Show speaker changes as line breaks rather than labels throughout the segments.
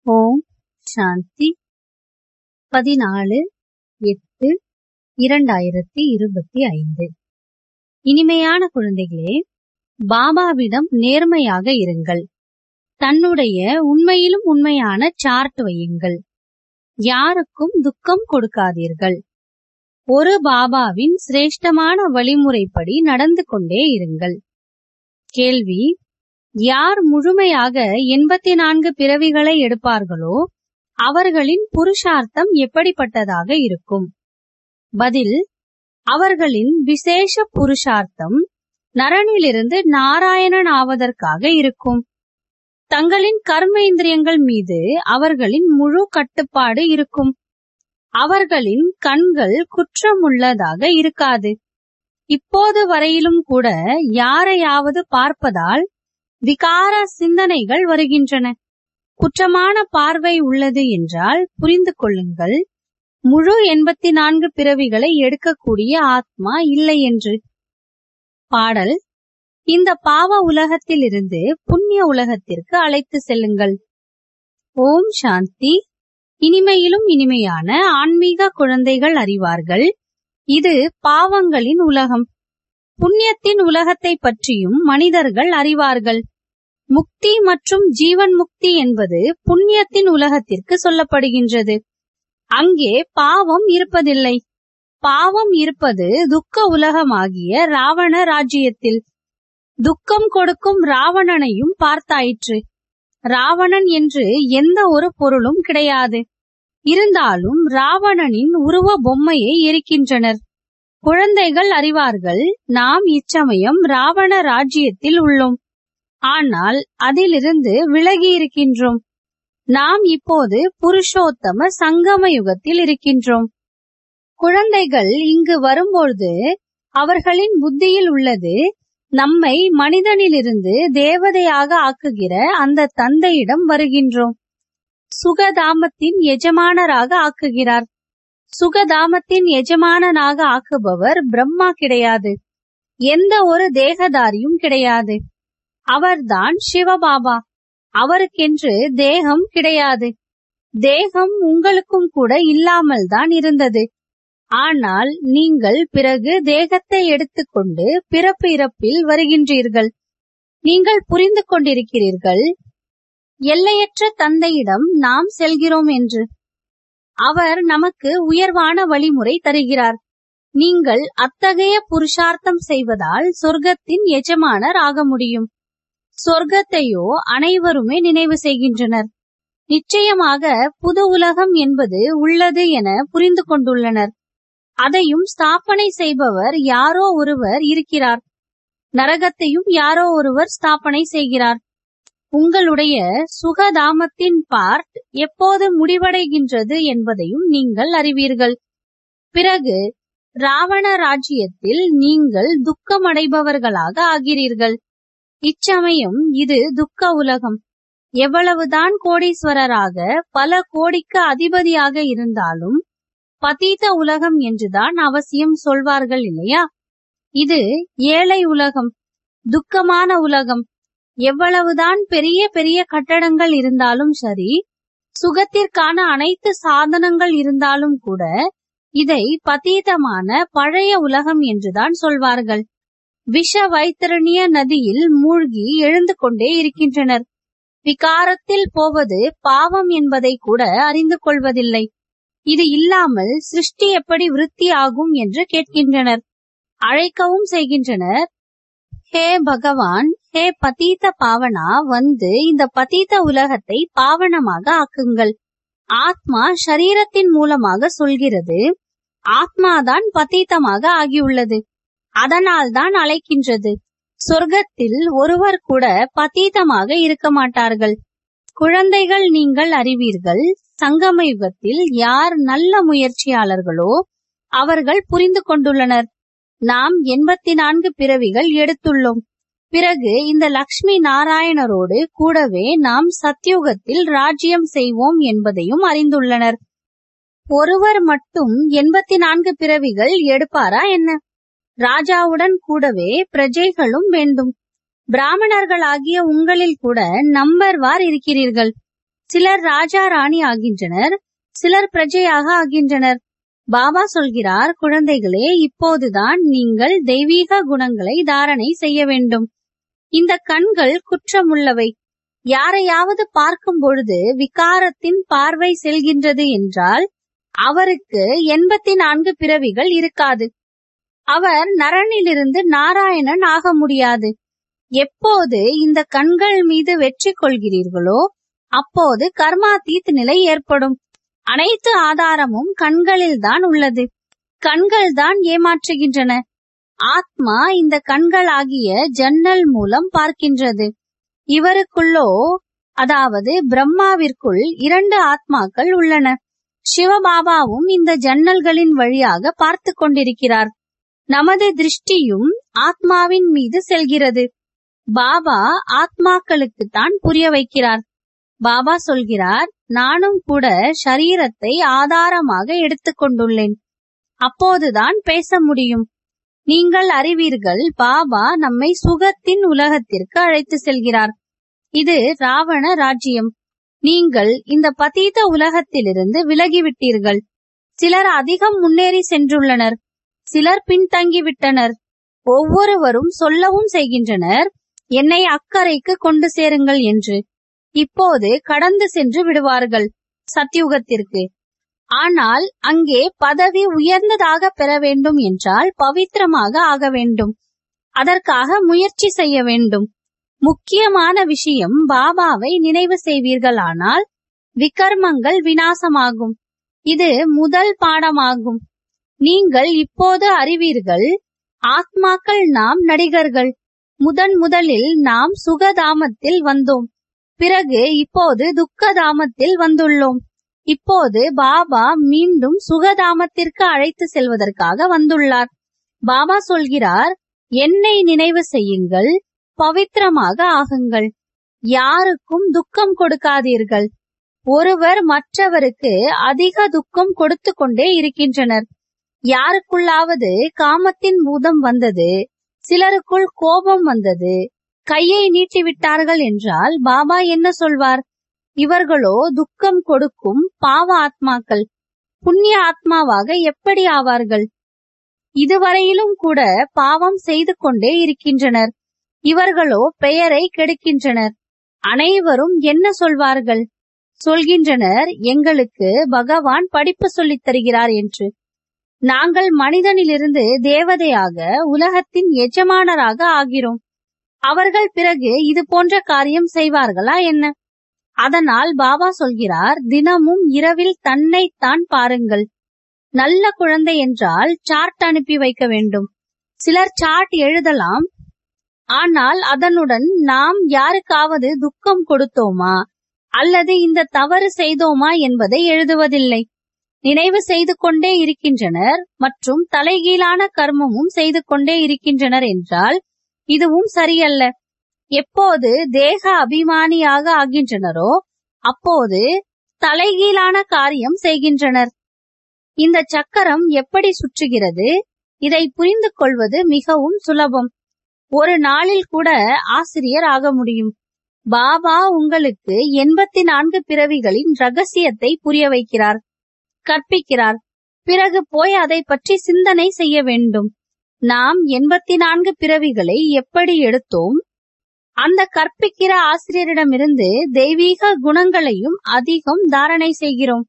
ஓம் சாந்தி பதினாலு எட்டு இரண்டாயிரத்தி இருபத்தி ஐந்து இனிமையான குழந்தைகளே பாபாவிடம் நேர்மையாக இருங்கள் தன்னுடைய உண்மையிலும் உண்மையான சார்ட் வையுங்கள் யாருக்கும் துக்கம் கொடுக்காதீர்கள் ஒரு பாபாவின் சிரேஷ்டமான வழிமுறைப்படி நடந்து கொண்டே இருங்கள் கேள்வி யார் முழுமையாக எண்பத்தி நான்கு பிறவிகளை எடுப்பார்களோ அவர்களின் புருஷார்த்தம் எப்படிப்பட்டதாக இருக்கும் பதில் அவர்களின் விசேஷ புருஷார்த்தம் நரனிலிருந்து நாராயணன் ஆவதற்காக இருக்கும் தங்களின் கர்ம இந்திரியங்கள் மீது அவர்களின் முழு கட்டுப்பாடு இருக்கும் அவர்களின் கண்கள் குற்றமுள்ளதாக இருக்காது இப்போது வரையிலும் கூட யாரையாவது பார்ப்பதால் விகார சிந்தனைகள் வருகின்றன குற்றமான பார்வை உள்ளது என்றால் புரிந்து கொள்ளுங்கள் முழு எண்பத்தி நான்கு பிறவிகளை எடுக்கக்கூடிய ஆத்மா இல்லை என்று பாடல் இந்த பாவ உலகத்திலிருந்து புண்ணிய உலகத்திற்கு அழைத்து செல்லுங்கள் ஓம் சாந்தி இனிமையிலும் இனிமையான ஆன்மீக குழந்தைகள் அறிவார்கள் இது பாவங்களின் உலகம் புண்ணியத்தின் உலகத்தை பற்றியும் மனிதர்கள் அறிவார்கள் முக்தி மற்றும் ஜீவன் முக்தி என்பது புண்ணியத்தின் உலகத்திற்கு சொல்லப்படுகின்றது அங்கே பாவம் இருப்பதில்லை பாவம் இருப்பது துக்க உலகமாகிய ராவண ராஜ்யத்தில் துக்கம் கொடுக்கும் ராவணனையும் பார்த்தாயிற்று ராவணன் என்று எந்த ஒரு பொருளும் கிடையாது இருந்தாலும் ராவணனின் உருவ பொம்மையை எரிக்கின்றனர் குழந்தைகள் அறிவார்கள் நாம் இச்சமயம் ராவண ராஜ்யத்தில் உள்ளோம் ஆனால் அதிலிருந்து விலகி இருக்கின்றோம் நாம் இப்போது புருஷோத்தம சங்கம யுகத்தில் இருக்கின்றோம் குழந்தைகள் இங்கு வரும்பொழுது அவர்களின் புத்தியில் உள்ளது நம்மை மனிதனிலிருந்து தேவதையாக ஆக்குகிற அந்த தந்தையிடம் வருகின்றோம் சுகதாமத்தின் எஜமானராக ஆக்குகிறார் சுகதாமத்தின் எஜமானனாக ஆக்குபவர் பிரம்மா கிடையாது எந்த ஒரு தேகதாரியும் கிடையாது அவர்தான் சிவபாபா அவருக்கென்று தேகம் கிடையாது தேகம் உங்களுக்கும் கூட இல்லாமல் தான் இருந்தது ஆனால் நீங்கள் பிறகு தேகத்தை எடுத்துக்கொண்டு பிறப்பு இறப்பில் வருகின்றீர்கள் நீங்கள் புரிந்து கொண்டிருக்கிறீர்கள் எல்லையற்ற தந்தையிடம் நாம் செல்கிறோம் என்று அவர் நமக்கு உயர்வான வழிமுறை தருகிறார் நீங்கள் அத்தகைய புருஷார்த்தம் செய்வதால் சொர்க்கத்தின் எஜமானர் ஆக முடியும் சொர்க்கத்தையோ அனைவருமே நினைவு செய்கின்றனர் நிச்சயமாக புது உலகம் என்பது உள்ளது என புரிந்து கொண்டுள்ளனர் அதையும் ஸ்தாபனை செய்பவர் யாரோ ஒருவர் இருக்கிறார் நரகத்தையும் யாரோ ஒருவர் ஸ்தாபனை செய்கிறார் உங்களுடைய சுகதாமத்தின் பார்ட் எப்போது முடிவடைகின்றது என்பதையும் நீங்கள் அறிவீர்கள் பிறகு ராவண ராஜ்யத்தில் நீங்கள் துக்கமடைபவர்களாக ஆகிறீர்கள் இச்சமயம் இது துக்க உலகம் எவ்வளவுதான் கோடீஸ்வரராக பல கோடிக்கு அதிபதியாக இருந்தாலும் பதீத உலகம் என்றுதான் அவசியம் சொல்வார்கள் இல்லையா இது ஏழை உலகம் துக்கமான உலகம் எவ்வளவுதான் பெரிய பெரிய கட்டடங்கள் இருந்தாலும் சரி சுகத்திற்கான அனைத்து சாதனங்கள் இருந்தாலும் கூட இதை பதீதமான பழைய உலகம் என்றுதான் சொல்வார்கள் விஷ வைத்தரணிய நதியில் மூழ்கி எழுந்து கொண்டே இருக்கின்றனர் விகாரத்தில் போவது பாவம் என்பதை கூட அறிந்து கொள்வதில்லை இது இல்லாமல் சிருஷ்டி எப்படி விருத்தி ஆகும் என்று கேட்கின்றனர் அழைக்கவும் செய்கின்றனர் ஹே பகவான் ஹே பதீத பாவனா வந்து இந்த பதீத உலகத்தை பாவனமாக ஆக்குங்கள் ஆத்மா சரீரத்தின் மூலமாக சொல்கிறது ஆத்மாதான் பதீதமாக ஆகியுள்ளது அதனால் தான் அழைக்கின்றது சொர்க்கத்தில் ஒருவர் கூட பதீதமாக இருக்க மாட்டார்கள் குழந்தைகள் நீங்கள் அறிவீர்கள் சங்கம யுகத்தில் யார் நல்ல முயற்சியாளர்களோ அவர்கள் புரிந்து கொண்டுள்ளனர் நாம் எண்பத்தி நான்கு பிறவிகள் எடுத்துள்ளோம் பிறகு இந்த லக்ஷ்மி நாராயணரோடு கூடவே நாம் சத்யுகத்தில் ராஜ்யம் செய்வோம் என்பதையும் அறிந்துள்ளனர் ஒருவர் மட்டும் எண்பத்தி நான்கு பிறவிகள் எடுப்பாரா என்ன ராஜாவுடன் கூடவே பிரஜைகளும் வேண்டும் பிராமணர்களாகிய உங்களில் கூட நம்பர் வார் இருக்கிறீர்கள் சிலர் ராஜா ராணி ஆகின்றனர் சிலர் பிரஜையாக ஆகின்றனர் பாபா சொல்கிறார் குழந்தைகளே இப்போதுதான் நீங்கள் தெய்வீக குணங்களை தாரணை செய்ய வேண்டும் இந்த கண்கள் குற்றமுள்ளவை யாரையாவது பார்க்கும் பொழுது விகாரத்தின் பார்வை செல்கின்றது என்றால் அவருக்கு எண்பத்தி நான்கு பிறவிகள் இருக்காது அவர் நரனிலிருந்து நாராயணன் ஆக முடியாது எப்போது இந்த கண்கள் மீது வெற்றி கொள்கிறீர்களோ அப்போது கர்மாதீத் நிலை ஏற்படும் அனைத்து ஆதாரமும் கண்களில் தான் உள்ளது கண்கள் தான் ஏமாற்றுகின்றன ஆத்மா இந்த கண்கள் ஆகிய ஜன்னல் மூலம் பார்க்கின்றது இவருக்குள்ளோ அதாவது பிரம்மாவிற்குள் இரண்டு ஆத்மாக்கள் உள்ளன சிவபாபாவும் இந்த ஜன்னல்களின் வழியாக பார்த்து கொண்டிருக்கிறார் நமது திருஷ்டியும் ஆத்மாவின் மீது செல்கிறது பாபா ஆத்மாக்களுக்கு தான் புரிய வைக்கிறார் பாபா சொல்கிறார் நானும் கூட ஷரீரத்தை ஆதாரமாக எடுத்துக்கொண்டுள்ளேன் அப்போதுதான் பேச முடியும் நீங்கள் அறிவீர்கள் பாபா நம்மை சுகத்தின் உலகத்திற்கு அழைத்து செல்கிறார் இது ராவண ராஜ்யம் நீங்கள் இந்த பதீத உலகத்திலிருந்து விலகிவிட்டீர்கள் சிலர் அதிகம் முன்னேறி சென்றுள்ளனர் சிலர் பின்தங்கிவிட்டனர் ஒவ்வொருவரும் சொல்லவும் செய்கின்றனர் என்னை அக்கறைக்கு கொண்டு சேருங்கள் என்று இப்போது கடந்து சென்று விடுவார்கள் சத்யுகத்திற்கு ஆனால் அங்கே பதவி உயர்ந்ததாக பெற வேண்டும் என்றால் பவித்திரமாக ஆக வேண்டும் அதற்காக முயற்சி செய்ய வேண்டும் முக்கியமான விஷயம் பாபாவை நினைவு செய்வீர்களானால் விகர்மங்கள் வினாசமாகும் இது முதல் பாடமாகும் நீங்கள் இப்போது அறிவீர்கள் ஆத்மாக்கள் நாம் நடிகர்கள் முதன் முதலில் நாம் சுகதாமத்தில் வந்தோம் பிறகு இப்போது துக்கதாமத்தில் வந்துள்ளோம் இப்போது பாபா மீண்டும் சுகதாமத்திற்கு அழைத்து செல்வதற்காக வந்துள்ளார் பாபா சொல்கிறார் என்னை நினைவு செய்யுங்கள் பவித்திரமாக ஆகுங்கள் யாருக்கும் துக்கம் கொடுக்காதீர்கள் ஒருவர் மற்றவருக்கு அதிக துக்கம் கொடுத்து கொண்டே இருக்கின்றனர் யாருக்குள்ளாவது காமத்தின் பூதம் வந்தது சிலருக்குள் கோபம் வந்தது கையை நீட்டிவிட்டார்கள் என்றால் பாபா என்ன சொல்வார் இவர்களோ துக்கம் கொடுக்கும் பாவ ஆத்மாக்கள் புண்ணிய ஆத்மாவாக எப்படி ஆவார்கள் இதுவரையிலும் கூட பாவம் செய்து கொண்டே இருக்கின்றனர் இவர்களோ பெயரை கெடுக்கின்றனர் அனைவரும் என்ன சொல்வார்கள் சொல்கின்றனர் எங்களுக்கு பகவான் படிப்பு சொல்லித் தருகிறார் என்று நாங்கள் மனிதனிலிருந்து தேவதையாக உலகத்தின் எஜமானராக ஆகிறோம் அவர்கள் பிறகு இது போன்ற காரியம் செய்வார்களா என்ன அதனால் பாபா சொல்கிறார் தினமும் இரவில் தன்னை தான் பாருங்கள் நல்ல குழந்தை என்றால் சார்ட் அனுப்பி வைக்க வேண்டும் சிலர் சார்ட் எழுதலாம் ஆனால் அதனுடன் நாம் யாருக்காவது துக்கம் கொடுத்தோமா அல்லது இந்த தவறு செய்தோமா என்பதை எழுதுவதில்லை நினைவு செய்து கொண்டே இருக்கின்றனர் மற்றும் தலைகீழான கர்மமும் செய்து கொண்டே இருக்கின்றனர் என்றால் இதுவும் சரியல்ல எப்போது தேக அபிமானியாக ஆகின்றனரோ அப்போது தலைகீழான காரியம் செய்கின்றனர் இந்த சக்கரம் எப்படி சுற்றுகிறது இதை புரிந்து கொள்வது மிகவும் சுலபம் ஒரு நாளில் கூட ஆசிரியர் ஆக முடியும் பாபா உங்களுக்கு எண்பத்தி நான்கு பிறவிகளின் ரகசியத்தை புரிய வைக்கிறார் கற்பிக்கிறார் பிறகு போய் அதை பற்றி சிந்தனை செய்ய வேண்டும் நாம் எண்பத்தி நான்கு பிறவிகளை எப்படி எடுத்தோம் அந்த கற்பிக்கிற ஆசிரியரிடமிருந்து தெய்வீக குணங்களையும் அதிகம் தாரணை செய்கிறோம்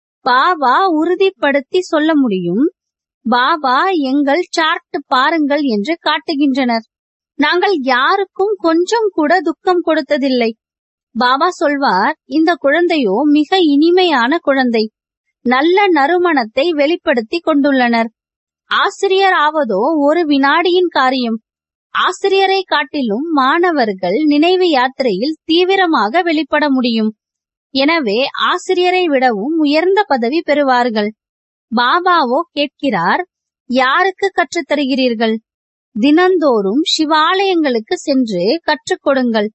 பாபா உறுதிப்படுத்தி சொல்ல முடியும் பாபா எங்கள் சார்ட் பாருங்கள் என்று காட்டுகின்றனர் நாங்கள் யாருக்கும் கொஞ்சம் கூட துக்கம் கொடுத்ததில்லை பாபா சொல்வார் இந்த குழந்தையோ மிக இனிமையான குழந்தை நல்ல நறுமணத்தை வெளிப்படுத்தி கொண்டுள்ளனர் ஆசிரியர் ஆவதோ ஒரு வினாடியின் காரியம் ஆசிரியரை காட்டிலும் மாணவர்கள் நினைவு யாத்திரையில் தீவிரமாக வெளிப்பட முடியும் எனவே ஆசிரியரை விடவும் உயர்ந்த பதவி பெறுவார்கள் பாபாவோ கேட்கிறார் யாருக்கு கற்றுத் தருகிறீர்கள் தினந்தோறும் சிவாலயங்களுக்கு சென்று கற்றுக் கொடுங்கள்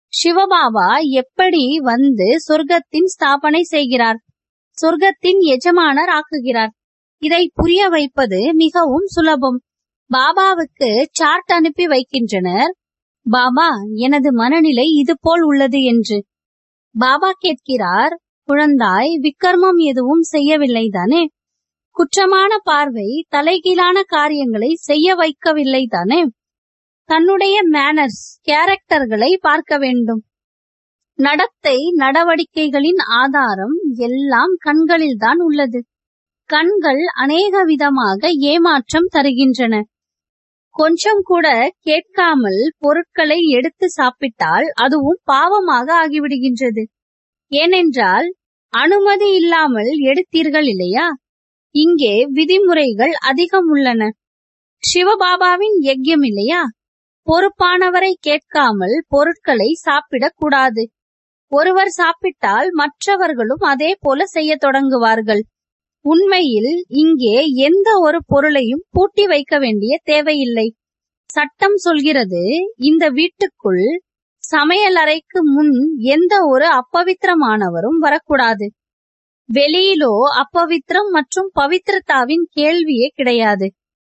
சிவபாபா எப்படி வந்து சொர்க்கத்தின் ஸ்தாபனை செய்கிறார் சொர்க்கத்தின் எஜமானர் ஆக்குகிறார் இதை புரிய வைப்பது மிகவும் சுலபம் பாபாவுக்கு சார்ட் அனுப்பி வைக்கின்றனர் பாபா எனது மனநிலை இது போல் உள்ளது என்று பாபா கேட்கிறார் குழந்தாய் விக்கர்மம் எதுவும் செய்யவில்லை தானே குற்றமான பார்வை தலைகீழான காரியங்களை செய்ய வைக்கவில்லை தானே தன்னுடைய மேனர்ஸ் கேரக்டர்களை பார்க்க வேண்டும் நடத்தை நடவடிக்கைகளின் ஆதாரம் எல்லாம் கண்களில்தான் உள்ளது கண்கள் அநேக விதமாக ஏமாற்றம் தருகின்றன கொஞ்சம் கூட கேட்காமல் பொருட்களை எடுத்து சாப்பிட்டால் அதுவும் பாவமாக ஆகிவிடுகின்றது ஏனென்றால் அனுமதி இல்லாமல் எடுத்தீர்கள் இல்லையா இங்கே விதிமுறைகள் அதிகம் உள்ளன சிவபாபாவின் யஜ்யம் இல்லையா பொறுப்பானவரை கேட்காமல் பொருட்களை சாப்பிடக் கூடாது ஒருவர் சாப்பிட்டால் மற்றவர்களும் அதே போல செய்ய தொடங்குவார்கள் உண்மையில் இங்கே எந்த ஒரு பொருளையும் பூட்டி வைக்க வேண்டிய தேவையில்லை சட்டம் சொல்கிறது இந்த வீட்டுக்குள் சமையலறைக்கு முன் எந்த ஒரு அப்பவித்திரமானவரும் வரக்கூடாது வெளியிலோ அப்பவித்திரம் மற்றும் பவித்திரதாவின் கேள்வியே கிடையாது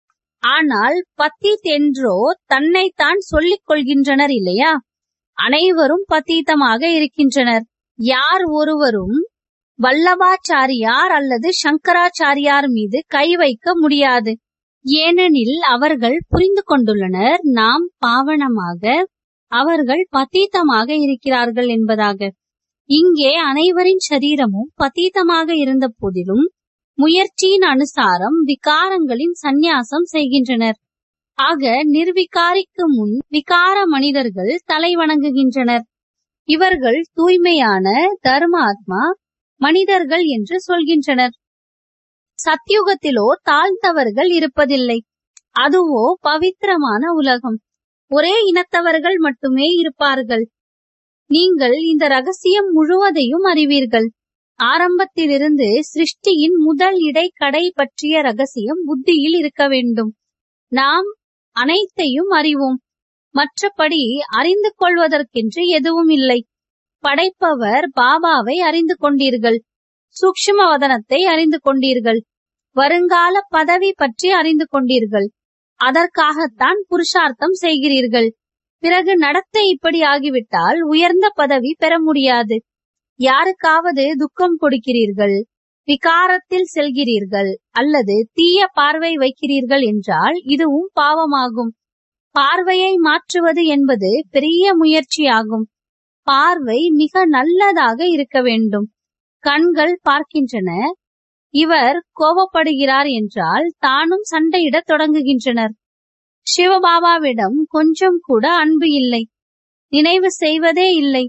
ஆனால் பத்தீத் என்றோ தன்னைத்தான் சொல்லிக் கொள்கின்றனர் இல்லையா அனைவரும் பத்தீத்தமாக இருக்கின்றனர் யார் ஒருவரும் வல்லபாச்சாரியார் அல்லது சங்கராச்சாரியார் மீது கை வைக்க முடியாது ஏனெனில் அவர்கள் புரிந்து கொண்டுள்ளனர் நாம் பாவனமாக அவர்கள் பத்தீத்தமாக இருக்கிறார்கள் என்பதாக இங்கே அனைவரின் சரீரமும் பத்தீத்தமாக இருந்த போதிலும் முயற்சியின் அனுசாரம் விகாரங்களின் சந்நியாசம் செய்கின்றனர் ஆக நிர்விகாரிக்கு முன் விகார மனிதர்கள் தலை வணங்குகின்றனர் இவர்கள் தூய்மையான தர்மாத்மா மனிதர்கள் என்று சொல்கின்றனர் சத்யுகத்திலோ தாழ்ந்தவர்கள் இருப்பதில்லை அதுவோ பவித்திரமான உலகம் ஒரே இனத்தவர்கள் மட்டுமே இருப்பார்கள் நீங்கள் இந்த ரகசியம் முழுவதையும் அறிவீர்கள் ஆரம்பத்திலிருந்து சிருஷ்டியின் முதல் இடைக்கடை பற்றிய ரகசியம் புத்தியில் இருக்க வேண்டும் நாம் அனைத்தையும் அறிவோம் மற்றபடி அறிந்து கொள்வதற்கென்று எதுவும் இல்லை படைப்பவர் பாபாவை அறிந்து கொண்டீர்கள் சூக்ஷ்ம வதனத்தை அறிந்து கொண்டீர்கள் வருங்கால பதவி பற்றி அறிந்து கொண்டீர்கள் அதற்காகத்தான் புருஷார்த்தம் செய்கிறீர்கள் பிறகு நடத்தை இப்படி ஆகிவிட்டால் உயர்ந்த பதவி பெற முடியாது யாருக்காவது துக்கம் கொடுக்கிறீர்கள் விகாரத்தில் செல்கிறீர்கள் அல்லது தீய பார்வை வைக்கிறீர்கள் என்றால் இதுவும் பாவமாகும் பார்வையை மாற்றுவது என்பது பெரிய முயற்சியாகும் பார்வை மிக நல்லதாக இருக்க வேண்டும் கண்கள் பார்க்கின்றன இவர் கோபப்படுகிறார் என்றால் தானும் சண்டையிடத் தொடங்குகின்றனர் சிவபாபாவிடம் கொஞ்சம் கூட அன்பு இல்லை நினைவு செய்வதே இல்லை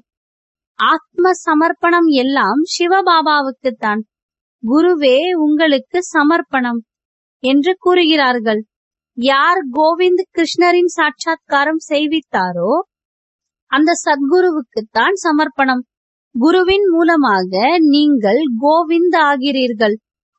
ஆத்ம சமர்ப்பணம் எல்லாம் சிவபாபாவுக்குத்தான் குருவே உங்களுக்கு சமர்ப்பணம் என்று கூறுகிறார்கள் யார் கோவிந்த் கிருஷ்ணரின் சாட்சாத்காரம் செய்வித்தாரோ அந்த சத்குருவுக்குத்தான் சமர்ப்பணம் குருவின் மூலமாக நீங்கள் கோவிந்த் ஆகிறீர்கள்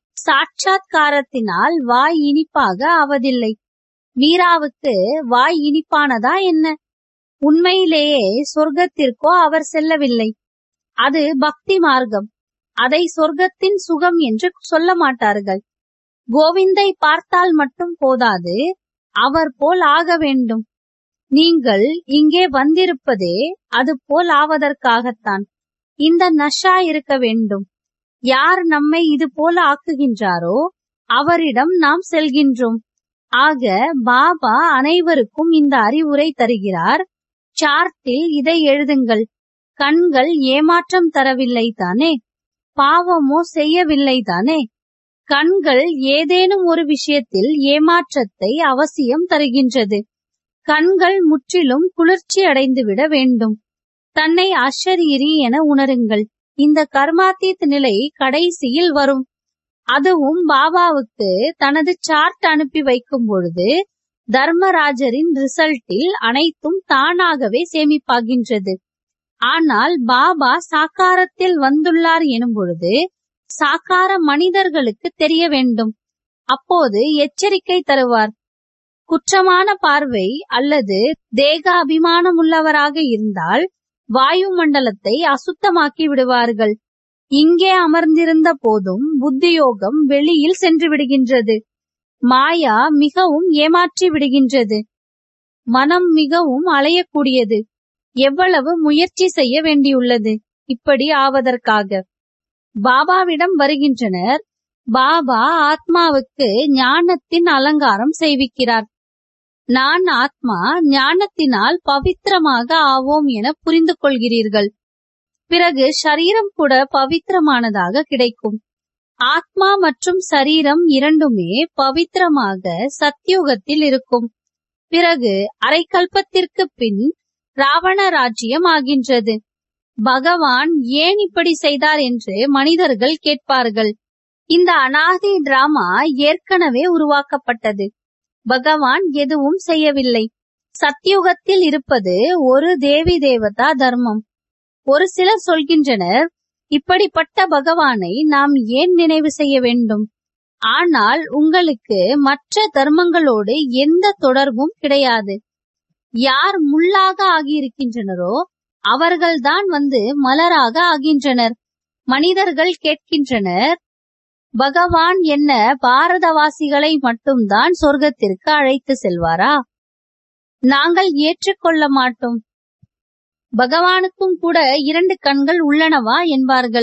சாட்சாத்காரத்தினால் வாய் இனிப்பாக ஆவதில்லை மீராவுக்கு வாய் இனிப்பானதா என்ன உண்மையிலேயே சொர்க்கத்திற்கோ அவர் செல்லவில்லை அது பக்தி மார்க்கம் அதை சொர்க்கத்தின் சுகம் என்று சொல்ல மாட்டார்கள் கோவிந்தை பார்த்தால் மட்டும் போதாது அவர் போல் ஆக வேண்டும் நீங்கள் இங்கே வந்திருப்பதே அது போல் ஆவதற்காகத்தான் இந்த நஷா இருக்க வேண்டும் யார் நம்மை இது போல ஆக்குகின்றாரோ அவரிடம் நாம் செல்கின்றோம் ஆக பாபா அனைவருக்கும் இந்த அறிவுரை தருகிறார் சார்ட்டில் இதை எழுதுங்கள் கண்கள் ஏமாற்றம் தரவில்லை தானே பாவமோ செய்யவில்லை தானே கண்கள் ஏதேனும் ஒரு விஷயத்தில் ஏமாற்றத்தை அவசியம் தருகின்றது கண்கள் முற்றிலும் குளிர்ச்சி அடைந்துவிட வேண்டும் தன்னை அஷரீரி என உணருங்கள் இந்த கர்மாத்தீத் நிலை கடைசியில் வரும் அதுவும் பாபாவுக்கு தனது சார்ட் அனுப்பி வைக்கும் பொழுது தர்மராஜரின் ரிசல்ட்டில் அனைத்தும் தானாகவே சேமிப்பாகின்றது ஆனால் பாபா சாக்காரத்தில் வந்துள்ளார் எனும் பொழுது சாக்கார மனிதர்களுக்கு தெரிய வேண்டும் அப்போது எச்சரிக்கை தருவார் குற்றமான பார்வை அல்லது தேக அபிமானம் உள்ளவராக இருந்தால் வாயு மண்டலத்தை அசுத்தமாக்கி விடுவார்கள் இங்கே அமர்ந்திருந்த போதும் புத்தியோகம் வெளியில் சென்று விடுகின்றது மாயா மிகவும் ஏமாற்றி விடுகின்றது மனம் மிகவும் அலையக்கூடியது எவ்வளவு முயற்சி செய்ய வேண்டியுள்ளது இப்படி ஆவதற்காக பாபாவிடம் வருகின்றனர் பாபா ஆத்மாவுக்கு ஞானத்தின் அலங்காரம் செய்விக்கிறார் நான் ஆத்மா ஞானத்தினால் பவித்திரமாக ஆவோம் என புரிந்து கொள்கிறீர்கள் பிறகு சரீரம் கூட பவித்திரமானதாக கிடைக்கும் ஆத்மா மற்றும் சரீரம் இரண்டுமே பவித்திரமாக சத்தியுகத்தில் இருக்கும் பிறகு அரைக்கல்பத்திற்கு பின் ராவண ராஜ்யம் ஆகின்றது பகவான் ஏன் இப்படி செய்தார் என்று மனிதர்கள் கேட்பார்கள் இந்த அனாதி டிராமா ஏற்கனவே உருவாக்கப்பட்டது பகவான் எதுவும் செய்யவில்லை சத்தியுகத்தில் இருப்பது ஒரு தேவி தேவதா தர்மம் ஒரு சிலர் சொல்கின்றனர் இப்படிப்பட்ட பகவானை நாம் ஏன் நினைவு செய்ய வேண்டும் ஆனால் உங்களுக்கு மற்ற தர்மங்களோடு எந்த தொடர்பும் கிடையாது யார் முள்ளாக ஆகியிருக்கின்றனரோ அவர்கள்தான் வந்து மலராக ஆகின்றனர் மனிதர்கள் கேட்கின்றனர் பகவான் என்ன பாரதவாசிகளை மட்டும்தான் சொர்க்கத்திற்கு அழைத்து செல்வாரா நாங்கள் ஏற்றுக்கொள்ள மாட்டோம் பகவானுக்கும் கூட இரண்டு கண்கள் உள்ளனவா என்பார்கள்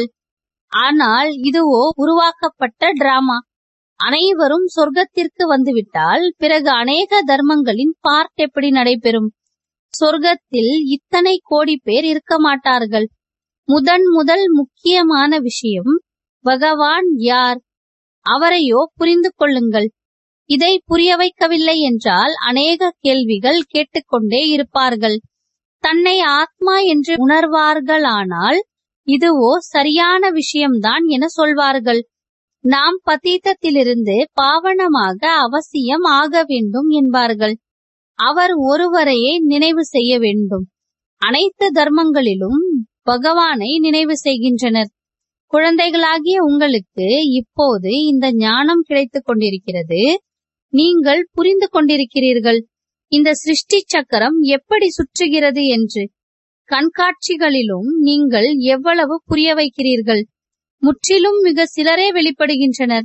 ஆனால் இதுவோ உருவாக்கப்பட்ட டிராமா அனைவரும் சொர்க்கத்திற்கு வந்துவிட்டால் பிறகு அநேக தர்மங்களின் பார்ட் எப்படி நடைபெறும் சொர்க்கத்தில் இத்தனை கோடி பேர் இருக்க மாட்டார்கள் முதன் முதல் முக்கியமான விஷயம் பகவான் யார் அவரையோ புரிந்து கொள்ளுங்கள் இதை புரிய வைக்கவில்லை என்றால் அநேக கேள்விகள் கேட்டுக்கொண்டே இருப்பார்கள் தன்னை ஆத்மா என்று உணர்வார்களானால் இதுவோ சரியான விஷயம்தான் என சொல்வார்கள் நாம் பதீதத்திலிருந்து பாவனமாக அவசியம் ஆக வேண்டும் என்பார்கள் அவர் ஒருவரையே நினைவு செய்ய வேண்டும் அனைத்து தர்மங்களிலும் பகவானை நினைவு செய்கின்றனர் குழந்தைகளாகிய உங்களுக்கு இப்போது இந்த ஞானம் கிடைத்துக் கொண்டிருக்கிறது நீங்கள் புரிந்து கொண்டிருக்கிறீர்கள் இந்த சிருஷ்டி சக்கரம் எப்படி சுற்றுகிறது என்று கண்காட்சிகளிலும் நீங்கள் எவ்வளவு புரிய வைக்கிறீர்கள் முற்றிலும் மிக சிலரே வெளிப்படுகின்றனர்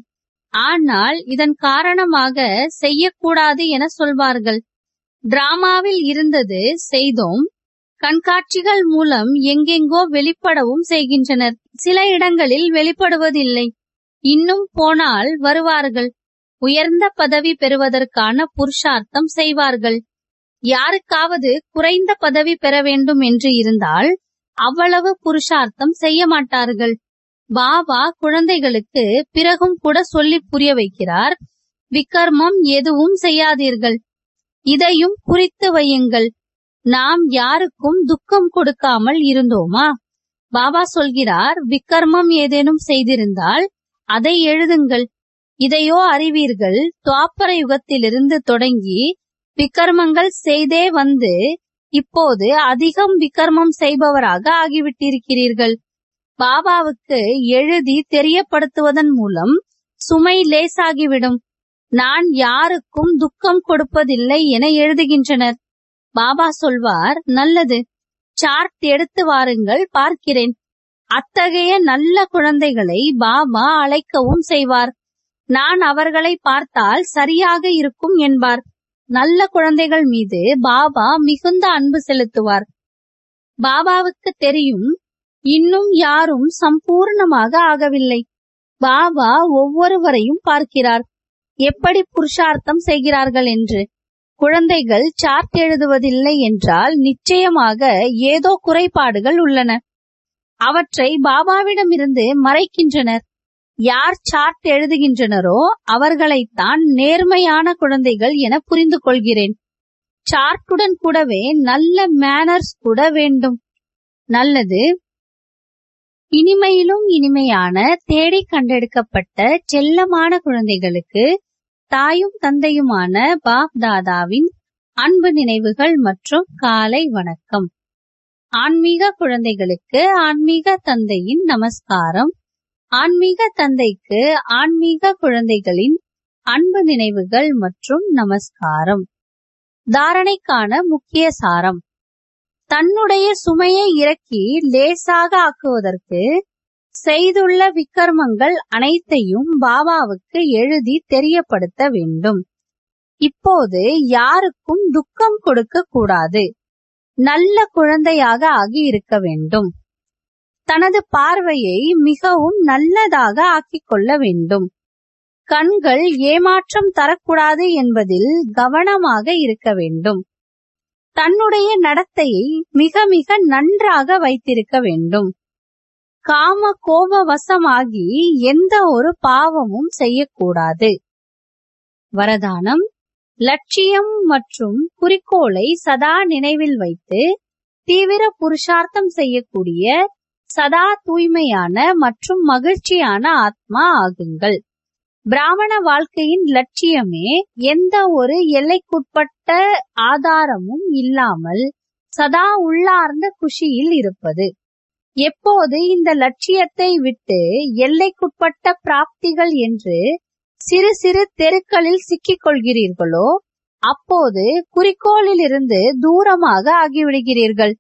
ஆனால் இதன் காரணமாக செய்யக்கூடாது என சொல்வார்கள் டிராமாவில் இருந்தது செய்தோம் கண்காட்சிகள் மூலம் எங்கெங்கோ வெளிப்படவும் செய்கின்றனர் சில இடங்களில் வெளிப்படுவதில்லை இன்னும் போனால் வருவார்கள் உயர்ந்த பதவி பெறுவதற்கான புருஷார்த்தம் செய்வார்கள் யாருக்காவது குறைந்த பதவி பெற வேண்டும் என்று இருந்தால் அவ்வளவு புருஷார்த்தம் செய்ய மாட்டார்கள் பாபா குழந்தைகளுக்கு பிறகும் கூட சொல்லி புரிய வைக்கிறார் விக்கர்மம் எதுவும் செய்யாதீர்கள் இதையும் குறித்து வையுங்கள் நாம் யாருக்கும் துக்கம் கொடுக்காமல் இருந்தோமா பாபா சொல்கிறார் விக்கர்மம் ஏதேனும் செய்திருந்தால் அதை எழுதுங்கள் இதையோ அறிவீர்கள் துவாப்பர யுகத்திலிருந்து தொடங்கி விக்கர்மங்கள் செய்தே வந்து இப்போது அதிகம் விக்கர்மம் செய்பவராக ஆகிவிட்டிருக்கிறீர்கள் பாபாவுக்கு எழுதி தெரியப்படுத்துவதன் மூலம் சுமை லேசாகிவிடும் நான் யாருக்கும் துக்கம் கொடுப்பதில்லை என எழுதுகின்றனர் பாபா சொல்வார் நல்லது சார்ட் எடுத்து வாருங்கள் பார்க்கிறேன் அத்தகைய நல்ல குழந்தைகளை பாபா அழைக்கவும் செய்வார் நான் அவர்களை பார்த்தால் சரியாக இருக்கும் என்பார் நல்ல குழந்தைகள் மீது பாபா மிகுந்த அன்பு செலுத்துவார் பாபாவுக்கு தெரியும் இன்னும் யாரும் சம்பூர்ணமாக ஆகவில்லை பாபா ஒவ்வொருவரையும் பார்க்கிறார் எப்படி புருஷார்த்தம் செய்கிறார்கள் என்று குழந்தைகள் சார்ட் எழுதுவதில்லை என்றால் நிச்சயமாக ஏதோ குறைபாடுகள் உள்ளன அவற்றை பாபாவிடமிருந்து மறைக்கின்றனர் யார் சார்ட் எழுதுகின்றனரோ அவர்களைத்தான் நேர்மையான குழந்தைகள் என புரிந்து கொள்கிறேன் சார்ட்டுடன் கூடவே நல்ல மேனர்ஸ் கூட வேண்டும் நல்லது இனிமையிலும் இனிமையான தேடி கண்டெடுக்கப்பட்ட செல்லமான குழந்தைகளுக்கு தாயும் தந்தையுமான பாப் தாதாவின் அன்பு நினைவுகள் மற்றும் காலை வணக்கம் ஆன்மீக குழந்தைகளுக்கு ஆன்மீக தந்தையின் நமஸ்காரம் ஆன்மீக தந்தைக்கு ஆன்மீக குழந்தைகளின் அன்பு நினைவுகள் மற்றும் நமஸ்காரம் தாரணைக்கான முக்கிய சாரம் தன்னுடைய சுமையை இறக்கி லேசாக ஆக்குவதற்கு செய்துள்ள விக்கர்மங்கள் அனைத்தையும் பாபாவுக்கு எழுதி தெரியப்படுத்த வேண்டும் இப்போது யாருக்கும் துக்கம் கொடுக்க கூடாது நல்ல குழந்தையாக ஆகி இருக்க வேண்டும் தனது பார்வையை மிகவும் நல்லதாக ஆக்கிக் கொள்ள வேண்டும் கண்கள் ஏமாற்றம் தரக்கூடாது என்பதில் கவனமாக இருக்க வேண்டும் தன்னுடைய நடத்தையை மிக மிக நன்றாக வைத்திருக்க வேண்டும் காம கோப வசமாகி எந்த ஒரு பாவமும் செய்யக்கூடாது வரதானம் லட்சியம் மற்றும் குறிக்கோளை சதா நினைவில் வைத்து தீவிர புருஷார்த்தம் செய்யக்கூடிய சதா தூய்மையான மற்றும் மகிழ்ச்சியான ஆத்மா ஆகுங்கள் பிராமண வாழ்க்கையின் லட்சியமே எந்த ஒரு எல்லைக்குட்பட்ட ஆதாரமும் இல்லாமல் சதா உள்ளார்ந்த குஷியில் இருப்பது எப்போது இந்த லட்சியத்தை விட்டு எல்லைக்குட்பட்ட பிராப்திகள் என்று சிறு சிறு தெருக்களில் சிக்கிக் கொள்கிறீர்களோ அப்போது குறிக்கோளிலிருந்து தூரமாக ஆகிவிடுகிறீர்கள்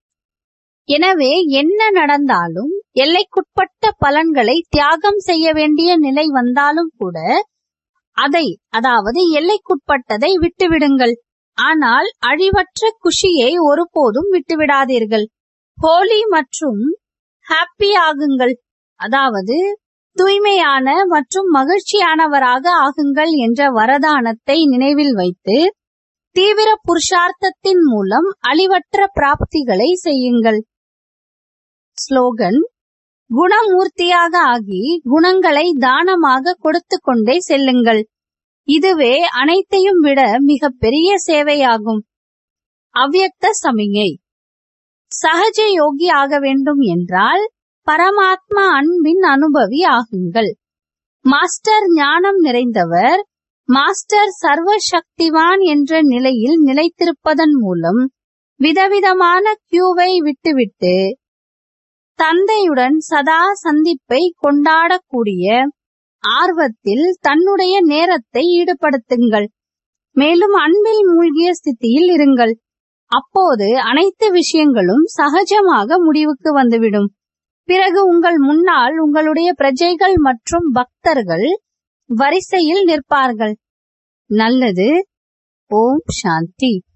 எனவே என்ன நடந்தாலும் எல்லைக்குட்பட்ட பலன்களை தியாகம் செய்ய வேண்டிய நிலை வந்தாலும் கூட அதை அதாவது எல்லைக்குட்பட்டதை விட்டுவிடுங்கள் ஆனால் அழிவற்ற குஷியை ஒருபோதும் விட்டுவிடாதீர்கள் ஹோலி மற்றும் ஹாப்பி ஆகுங்கள் அதாவது தூய்மையான மற்றும் மகிழ்ச்சியானவராக ஆகுங்கள் என்ற வரதானத்தை நினைவில் வைத்து தீவிர புருஷார்த்தத்தின் மூலம் அழிவற்ற பிராப்திகளை செய்யுங்கள் ஸ்லோகன் குணமூர்த்தியாக ஆகி குணங்களை தானமாக கொடுத்து கொண்டே செல்லுங்கள் இதுவே அனைத்தையும் விட மிக பெரிய சேவையாகும் அவ்யக்த சமிகை சகஜ யோகி ஆக வேண்டும் என்றால் பரமாத்மா அன்பின் அனுபவி ஆகுங்கள் மாஸ்டர் ஞானம் நிறைந்தவர் மாஸ்டர் சர்வ சக்திவான் என்ற நிலையில் நிலைத்திருப்பதன் மூலம் விதவிதமான கியூவை விட்டுவிட்டு தந்தையுடன் சதா சந்திப்பை கொண்டாடக்கூடிய ஆர்வத்தில் தன்னுடைய நேரத்தை ஈடுபடுத்துங்கள் மேலும் அன்பில் மூழ்கிய ஸ்திதியில் இருங்கள் அப்போது அனைத்து விஷயங்களும் சகஜமாக முடிவுக்கு வந்துவிடும் பிறகு உங்கள் முன்னால் உங்களுடைய பிரஜைகள் மற்றும் பக்தர்கள் வரிசையில் நிற்பார்கள் நல்லது ஓம் சாந்தி